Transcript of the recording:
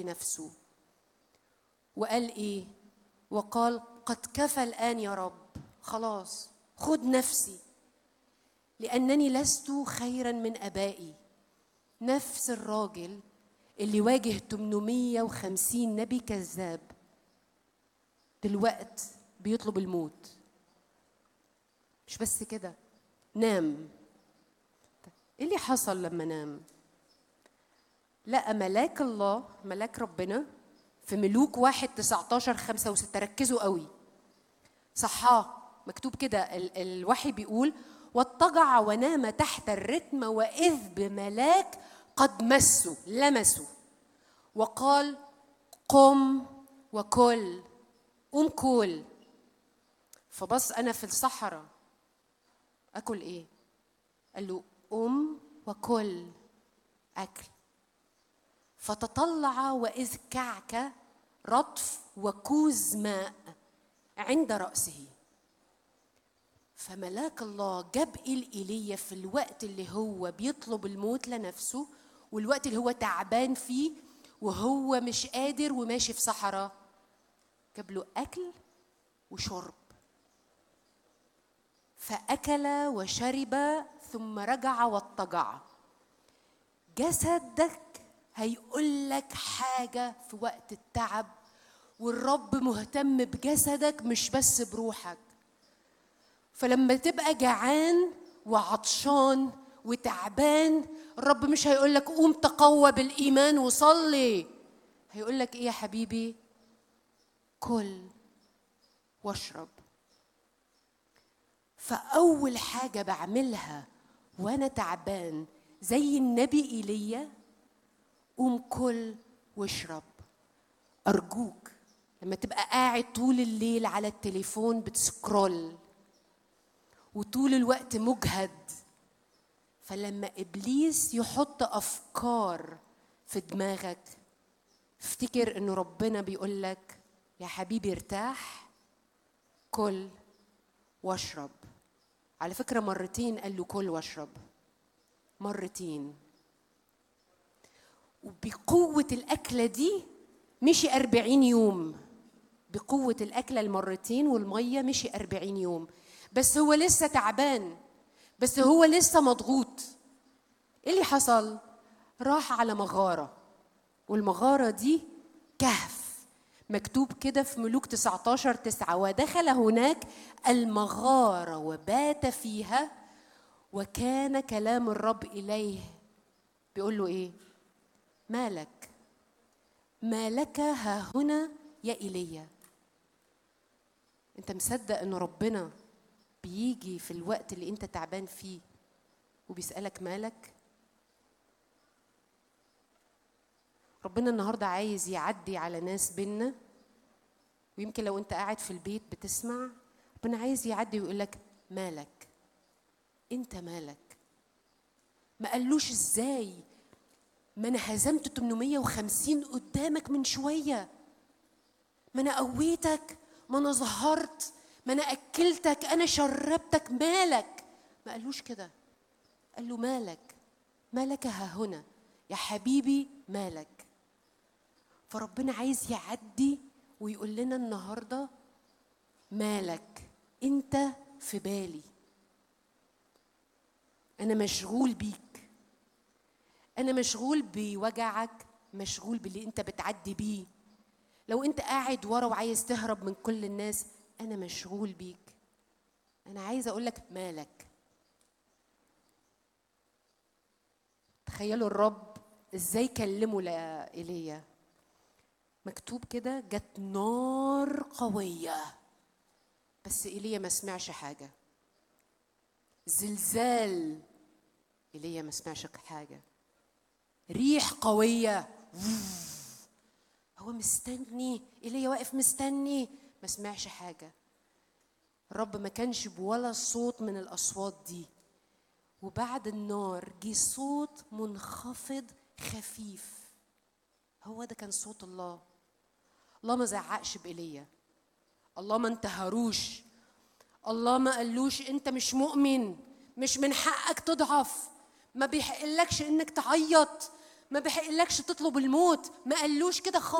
لنفسه وقال ايه وقال قد كفى الان يا رب خلاص خد نفسي لانني لست خيرا من ابائي نفس الراجل اللي واجه 850 نبي كذاب دلوقت بيطلب الموت مش بس كده نام ايه اللي حصل لما نام لقى ملاك الله ملاك ربنا في ملوك واحد 19 5 و6 ركزوا قوي صحاه مكتوب كده ال- الوحي بيقول واضطجع ونام تحت الرتم وإذ بملاك قد مسه لمسه وقال قم وكل قوم كل فبص أنا في الصحراء أكل إيه؟ قال له قم وكل أكل فتطلع وإذ كعك رطف وكوز ماء عند رأسه فملاك الله جاب إيليا في الوقت اللي هو بيطلب الموت لنفسه والوقت اللي هو تعبان فيه وهو مش قادر وماشي في صحراء جاب له أكل وشرب فأكل وشرب ثم رجع واضطجع جسدك هيقول لك حاجة في وقت التعب والرب مهتم بجسدك مش بس بروحك فلما تبقى جعان وعطشان وتعبان الرب مش هيقول لك قوم تقوى بالإيمان وصلي هيقول لك إيه يا حبيبي كل واشرب فأول حاجة بعملها وأنا تعبان زي النبي إيليا قوم كل واشرب أرجوك لما تبقى قاعد طول الليل على التليفون بتسكرول وطول الوقت مجهد فلما ابليس يحط افكار في دماغك افتكر انه ربنا بيقول لك يا حبيبي ارتاح كل واشرب على فكره مرتين قال له كل واشرب مرتين وبقوه الاكله دي مشي أربعين يوم بقوة الأكلة المرتين والمية مشي أربعين يوم بس هو لسه تعبان بس هو لسه مضغوط ايه اللي حصل راح على مغارة والمغارة دي كهف مكتوب كده في ملوك 19 تسعة ودخل هناك المغارة وبات فيها وكان كلام الرب إليه بيقول له إيه مالك ما لك ها هنا يا إيليا أنت مصدق إن ربنا بيجي في الوقت اللي أنت تعبان فيه وبيسألك مالك ربنا النهارده عايز يعدي على ناس بينا ويمكن لو انت قاعد في البيت بتسمع ربنا عايز يعدي ويقول لك مالك انت مالك ما قالوش ازاي ما انا هزمت 850 قدامك من شويه ما انا قويتك ما انا ظهرت ما انا اكلتك انا شربتك مالك ما قالوش كده قال له مالك مالك ها هنا يا حبيبي مالك فربنا عايز يعدي ويقول لنا النهارده مالك انت في بالي انا مشغول بيك انا مشغول بوجعك مشغول باللي انت بتعدي بيه لو انت قاعد ورا وعايز تهرب من كل الناس انا مشغول بيك انا عايزه اقول لك مالك تخيلوا الرب ازاي كلمه لإيليا مكتوب كده جت نار قوية بس إيليا ما سمعش حاجة زلزال إيليا ما سمعش حاجة ريح قوية هو مستني إيليا واقف مستني ما سمعش حاجة الرب ما كانش بولا صوت من الأصوات دي وبعد النار جه صوت منخفض خفيف هو ده كان صوت الله الله ما زعقش بإيليا الله ما انتهروش الله ما قالوش انت مش مؤمن مش من حقك تضعف ما بيحقلكش انك تعيط ما بحقلكش تطلب الموت ما قالوش كده خالص